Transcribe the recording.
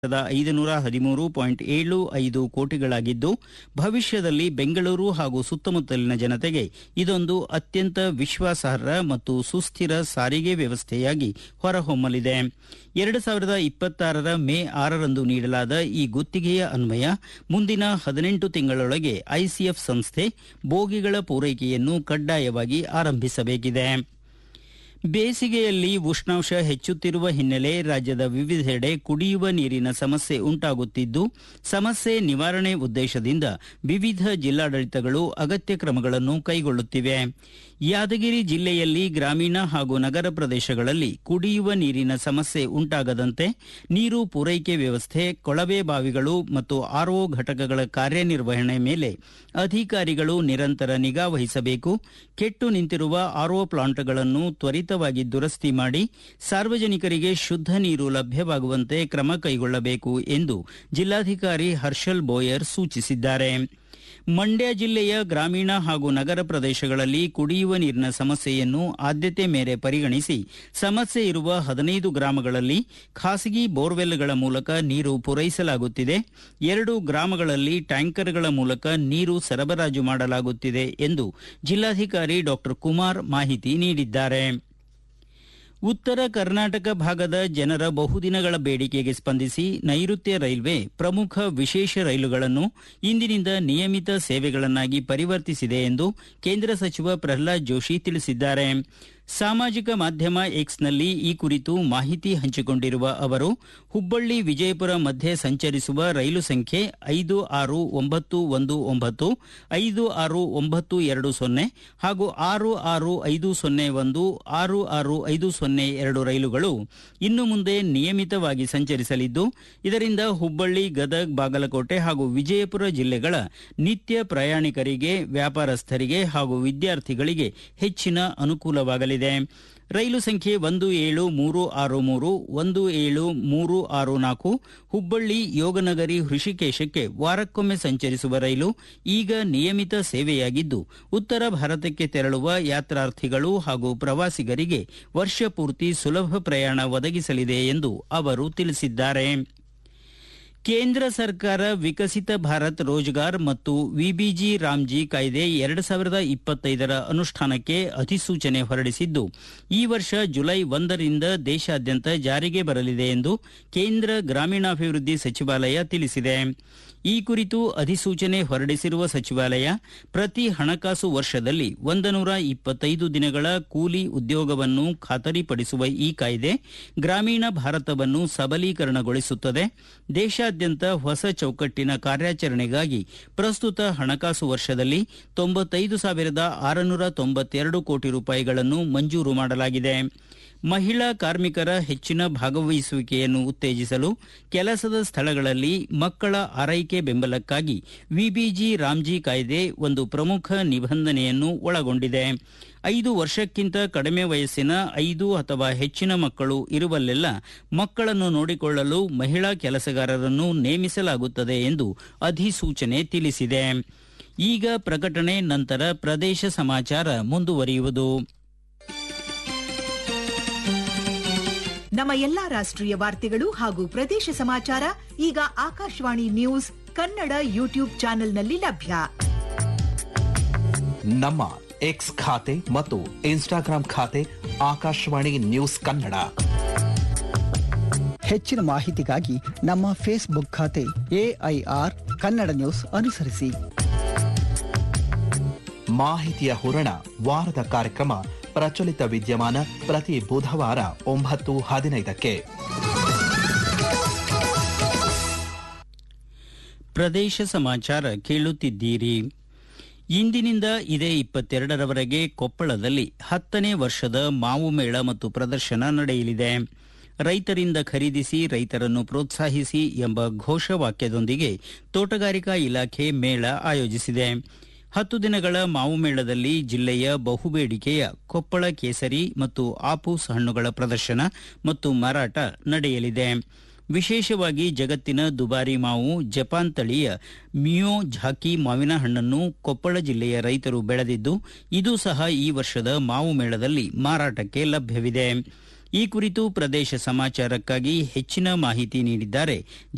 ಐದುನೂರ ಹದಿಮೂರು ಪಾಯಿಂಟ್ ಏಳು ಐದು ಕೋಟಿಗಳಾಗಿದ್ದು ಭವಿಷ್ಯದಲ್ಲಿ ಬೆಂಗಳೂರು ಹಾಗೂ ಸುತ್ತಮುತ್ತಲಿನ ಜನತೆಗೆ ಇದೊಂದು ಅತ್ಯಂತ ವಿಶ್ವಾಸಾರ್ಹ ಮತ್ತು ಸುಸ್ಥಿರ ಸಾರಿಗೆ ವ್ಯವಸ್ಥೆಯಾಗಿ ಹೊರಹೊಮ್ಮಲಿದೆ ಎರಡು ಸಾವಿರದ ಇಪ್ಪತ್ತಾರರ ಮೇ ಆರರಂದು ನೀಡಲಾದ ಈ ಗುತ್ತಿಗೆಯ ಅನ್ವಯ ಮುಂದಿನ ಹದಿನೆಂಟು ತಿಂಗಳೊಳಗೆ ಐಸಿಎಫ್ ಸಂಸ್ಥೆ ಬೋಗಿಗಳ ಪೂರೈಕೆಯನ್ನು ಕಡ್ಡಾಯವಾಗಿ ಆರಂಭಿಸಬೇಕಿದೆ ಬೇಸಿಗೆಯಲ್ಲಿ ಉಷ್ಣಾಂಶ ಹೆಚ್ಚುತ್ತಿರುವ ಹಿನ್ನೆಲೆ ರಾಜ್ಯದ ವಿವಿಧೆಡೆ ಕುಡಿಯುವ ನೀರಿನ ಸಮಸ್ಯೆ ಉಂಟಾಗುತ್ತಿದ್ದು ಸಮಸ್ಯೆ ನಿವಾರಣೆ ಉದ್ದೇಶದಿಂದ ವಿವಿಧ ಜಿಲ್ಲಾಡಳಿತಗಳು ಅಗತ್ಯ ಕ್ರಮಗಳನ್ನು ಕೈಗೊಳ್ಳುತ್ತಿವೆ ಯಾದಗಿರಿ ಜಿಲ್ಲೆಯಲ್ಲಿ ಗ್ರಾಮೀಣ ಹಾಗೂ ನಗರ ಪ್ರದೇಶಗಳಲ್ಲಿ ಕುಡಿಯುವ ನೀರಿನ ಸಮಸ್ಯೆ ಉಂಟಾಗದಂತೆ ನೀರು ಪೂರೈಕೆ ವ್ಯವಸ್ಥೆ ಕೊಳವೆ ಬಾವಿಗಳು ಮತ್ತು ಆರ್ಒ ಘಟಕಗಳ ಕಾರ್ಯನಿರ್ವಹಣೆ ಮೇಲೆ ಅಧಿಕಾರಿಗಳು ನಿರಂತರ ನಿಗಾ ವಹಿಸಬೇಕು ಕೆಟ್ಟು ನಿಂತಿರುವ ಆರ್ಒ ಪ್ಲಾಂಟ್ಗಳನ್ನು ತ್ವರಿತವಾಗಿ ದುರಸ್ತಿ ಮಾಡಿ ಸಾರ್ವಜನಿಕರಿಗೆ ಶುದ್ಧ ನೀರು ಲಭ್ಯವಾಗುವಂತೆ ಕ್ರಮ ಕೈಗೊಳ್ಳಬೇಕು ಎಂದು ಜಿಲ್ಲಾಧಿಕಾರಿ ಹರ್ಷಲ್ ಬೋಯರ್ ಸೂಚಿಸಿದ್ದಾರೆ ಮಂಡ್ಯ ಜಿಲ್ಲೆಯ ಗ್ರಾಮೀಣ ಹಾಗೂ ನಗರ ಪ್ರದೇಶಗಳಲ್ಲಿ ಕುಡಿಯುವ ನೀರಿನ ಸಮಸ್ಯೆಯನ್ನು ಆದ್ಯತೆ ಮೇರೆ ಪರಿಗಣಿಸಿ ಸಮಸ್ಯೆ ಇರುವ ಹದಿನೈದು ಗ್ರಾಮಗಳಲ್ಲಿ ಖಾಸಗಿ ಬೋರ್ವೆಲ್ಗಳ ಮೂಲಕ ನೀರು ಪೂರೈಸಲಾಗುತ್ತಿದೆ ಎರಡು ಗ್ರಾಮಗಳಲ್ಲಿ ಟ್ಯಾಂಕರ್ಗಳ ಮೂಲಕ ನೀರು ಸರಬರಾಜು ಮಾಡಲಾಗುತ್ತಿದೆ ಎಂದು ಜಿಲ್ಲಾಧಿಕಾರಿ ಡಾ ಕುಮಾರ್ ಮಾಹಿತಿ ನೀಡಿದ್ದಾರೆ ಉತ್ತರ ಕರ್ನಾಟಕ ಭಾಗದ ಜನರ ಬಹುದಿನಗಳ ಬೇಡಿಕೆಗೆ ಸ್ಪಂದಿಸಿ ನೈಋತ್ಯ ರೈಲ್ವೆ ಪ್ರಮುಖ ವಿಶೇಷ ರೈಲುಗಳನ್ನು ಇಂದಿನಿಂದ ನಿಯಮಿತ ಸೇವೆಗಳನ್ನಾಗಿ ಪರಿವರ್ತಿಸಿದೆ ಎಂದು ಕೇಂದ್ರ ಸಚಿವ ಪ್ರಹ್ಲಾದ್ ಜೋಶಿ ತಿಳಿಸಿದ್ದಾರೆ ಸಾಮಾಜಿಕ ಮಾಧ್ಯಮ ಎಕ್ಸ್ನಲ್ಲಿ ಈ ಕುರಿತು ಮಾಹಿತಿ ಹಂಚಿಕೊಂಡಿರುವ ಅವರು ಹುಬ್ಬಳ್ಳಿ ವಿಜಯಪುರ ಮಧ್ಯೆ ಸಂಚರಿಸುವ ರೈಲು ಸಂಖ್ಯೆ ಐದು ಆರು ಒಂಬತ್ತು ಒಂದು ಒಂಬತ್ತು ಐದು ಆರು ಒಂಬತ್ತು ಎರಡು ಸೊನ್ನೆ ಹಾಗೂ ಆರು ಆರು ಐದು ಸೊನ್ನೆ ಒಂದು ಆರು ಆರು ಐದು ಸೊನ್ನೆ ಎರಡು ರೈಲುಗಳು ಇನ್ನು ಮುಂದೆ ನಿಯಮಿತವಾಗಿ ಸಂಚರಿಸಲಿದ್ದು ಇದರಿಂದ ಹುಬ್ಬಳ್ಳಿ ಗದಗ್ ಬಾಗಲಕೋಟೆ ಹಾಗೂ ವಿಜಯಪುರ ಜಿಲ್ಲೆಗಳ ನಿತ್ಯ ಪ್ರಯಾಣಿಕರಿಗೆ ವ್ಯಾಪಾರಸ್ಥರಿಗೆ ಹಾಗೂ ವಿದ್ಯಾರ್ಥಿಗಳಿಗೆ ಹೆಚ್ಚಿನ ಅನುಕೂಲವಾಗಲಿದೆ ರೈಲು ಸಂಖ್ಯೆ ಒಂದು ಏಳು ಮೂರು ಆರು ಮೂರು ಒಂದು ಏಳು ಮೂರು ಆರು ನಾಲ್ಕು ಹುಬ್ಬಳ್ಳಿ ಯೋಗನಗರಿ ಹೃಷಿಕೇಶಕ್ಕೆ ವಾರಕ್ಕೊಮ್ಮೆ ಸಂಚರಿಸುವ ರೈಲು ಈಗ ನಿಯಮಿತ ಸೇವೆಯಾಗಿದ್ದು ಉತ್ತರ ಭಾರತಕ್ಕೆ ತೆರಳುವ ಯಾತ್ರಾರ್ಥಿಗಳು ಹಾಗೂ ಪ್ರವಾಸಿಗರಿಗೆ ವರ್ಷಪೂರ್ತಿ ಸುಲಭ ಪ್ರಯಾಣ ಒದಗಿಸಲಿದೆ ಎಂದು ಅವರು ತಿಳಿಸಿದ್ದಾರೆ ಕೇಂದ್ರ ಸರ್ಕಾರ ವಿಕಸಿತ ಭಾರತ್ ರೋಜ್ಗಾರ್ ಮತ್ತು ವಿಬಿಜಿ ರಾಮ್ಜಿ ಕಾಯ್ದೆ ಎರಡು ಸಾವಿರದ ಇಪ್ಪತ್ತೈದರ ಅನುಷ್ಠಾನಕ್ಕೆ ಅಧಿಸೂಚನೆ ಹೊರಡಿಸಿದ್ದು ಈ ವರ್ಷ ಜುಲೈ ಒಂದರಿಂದ ದೇಶಾದ್ಯಂತ ಜಾರಿಗೆ ಬರಲಿದೆ ಎಂದು ಕೇಂದ್ರ ಗ್ರಾಮೀಣಾಭಿವೃದ್ಧಿ ಸಚಿವಾಲಯ ತಿಳಿಸಿದೆ ಈ ಕುರಿತು ಅಧಿಸೂಚನೆ ಹೊರಡಿಸಿರುವ ಸಚಿವಾಲಯ ಪ್ರತಿ ಹಣಕಾಸು ವರ್ಷದಲ್ಲಿ ಒಂದನೂರ ಇಪ್ಪತ್ತೈದು ದಿನಗಳ ಕೂಲಿ ಉದ್ಯೋಗವನ್ನು ಖಾತರಿಪಡಿಸುವ ಈ ಕಾಯ್ದೆ ಗ್ರಾಮೀಣ ಭಾರತವನ್ನು ಸಬಲೀಕರಣಗೊಳಿಸುತ್ತದೆ ದೇಶಾದ್ಯಂತ ಹೊಸ ಚೌಕಟ್ಟಿನ ಕಾರ್ಯಾಚರಣೆಗಾಗಿ ಪ್ರಸ್ತುತ ಹಣಕಾಸು ವರ್ಷದಲ್ಲಿ ತೊಂಬತ್ತೈದು ಸಾವಿರದ ಆರುನೂರ ತೊಂಬತ್ತೆರಡು ಕೋಟಿ ರೂಪಾಯಿಗಳನ್ನು ಮಂಜೂರು ಮಾಡಲಾಗಿದೆ ಮಹಿಳಾ ಕಾರ್ಮಿಕರ ಹೆಚ್ಚಿನ ಭಾಗವಹಿಸುವಿಕೆಯನ್ನು ಉತ್ತೇಜಿಸಲು ಕೆಲಸದ ಸ್ಥಳಗಳಲ್ಲಿ ಮಕ್ಕಳ ಆರೈಕೆ ಬೆಂಬಲಕ್ಕಾಗಿ ವಿಬಿಜಿ ರಾಮ್ಜಿ ಕಾಯ್ದೆ ಒಂದು ಪ್ರಮುಖ ನಿಬಂಧನೆಯನ್ನು ಒಳಗೊಂಡಿದೆ ಐದು ವರ್ಷಕ್ಕಿಂತ ಕಡಿಮೆ ವಯಸ್ಸಿನ ಐದು ಅಥವಾ ಹೆಚ್ಚಿನ ಮಕ್ಕಳು ಇರುವಲ್ಲೆಲ್ಲ ಮಕ್ಕಳನ್ನು ನೋಡಿಕೊಳ್ಳಲು ಮಹಿಳಾ ಕೆಲಸಗಾರರನ್ನು ನೇಮಿಸಲಾಗುತ್ತದೆ ಎಂದು ಅಧಿಸೂಚನೆ ತಿಳಿಸಿದೆ ಈಗ ಪ್ರಕಟಣೆ ನಂತರ ಪ್ರದೇಶ ಸಮಾಚಾರ ಮುಂದುವರಿಯುವುದು ನಮ್ಮ ಎಲ್ಲಾ ರಾಷ್ಟ್ರೀಯ ವಾರ್ತೆಗಳು ಹಾಗೂ ಪ್ರದೇಶ ಸಮಾಚಾರ ಈಗ ಆಕಾಶವಾಣಿ ನ್ಯೂಸ್ ಕನ್ನಡ ಯೂಟ್ಯೂಬ್ ಚಾನೆಲ್ನಲ್ಲಿ ಲಭ್ಯ ನಮ್ಮ ಎಕ್ಸ್ ಖಾತೆ ಮತ್ತು ಇನ್ಸ್ಟಾಗ್ರಾಂ ಖಾತೆ ಆಕಾಶವಾಣಿ ನ್ಯೂಸ್ ಕನ್ನಡ ಹೆಚ್ಚಿನ ಮಾಹಿತಿಗಾಗಿ ನಮ್ಮ ಫೇಸ್ಬುಕ್ ಖಾತೆ ಎಐಆರ್ ಕನ್ನಡ ನ್ಯೂಸ್ ಅನುಸರಿಸಿ ಮಾಹಿತಿಯ ಹೂರಣ ವಾರದ ಕಾರ್ಯಕ್ರಮ ಪ್ರಚಲಿತ ವಿದ್ಯಮಾನ ಪ್ರತಿ ಬುಧವಾರ ಒಂಬತ್ತು ಹದಿನೈದಕ್ಕೆ ಪ್ರದೇಶ ಸಮಾಚಾರ ಕೇಳುತ್ತಿದ್ದೀರಿ ಇಂದಿನಿಂದ ಇದೇ ಇಪ್ಪತ್ತೆರಡರವರೆಗೆ ಕೊಪ್ಪಳದಲ್ಲಿ ಹತ್ತನೇ ವರ್ಷದ ಮಾವು ಮೇಳ ಮತ್ತು ಪ್ರದರ್ಶನ ನಡೆಯಲಿದೆ ರೈತರಿಂದ ಖರೀದಿಸಿ ರೈತರನ್ನು ಪ್ರೋತ್ಸಾಹಿಸಿ ಎಂಬ ಘೋಷವಾಕ್ಯದೊಂದಿಗೆ ತೋಟಗಾರಿಕಾ ಇಲಾಖೆ ಮೇಳ ಆಯೋಜಿಸಿದೆ ಹತ್ತು ದಿನಗಳ ಮಾವು ಮೇಳದಲ್ಲಿ ಜಿಲ್ಲೆಯ ಬಹುಬೇಡಿಕೆಯ ಕೊಪ್ಪಳ ಕೇಸರಿ ಮತ್ತು ಆಪೂಸ್ ಹಣ್ಣುಗಳ ಪ್ರದರ್ಶನ ಮತ್ತು ಮಾರಾಟ ನಡೆಯಲಿದೆ ವಿಶೇಷವಾಗಿ ಜಗತ್ತಿನ ದುಬಾರಿ ಮಾವು ಜಪಾನ್ ತಳಿಯ ಮಿಯೋ ಝಾಕಿ ಮಾವಿನ ಹಣ್ಣನ್ನು ಕೊಪ್ಪಳ ಜಿಲ್ಲೆಯ ರೈತರು ಬೆಳೆದಿದ್ದು ಇದು ಸಹ ಈ ವರ್ಷದ ಮಾವು ಮೇಳದಲ್ಲಿ ಮಾರಾಟಕ್ಕೆ ಲಭ್ಯವಿದೆ ಈ ಕುರಿತು ಪ್ರದೇಶ ಸಮಾಚಾರಕ್ಕಾಗಿ ಹೆಚ್ಚಿನ ಮಾಹಿತಿ ನೀಡಿದ್ದಾರೆ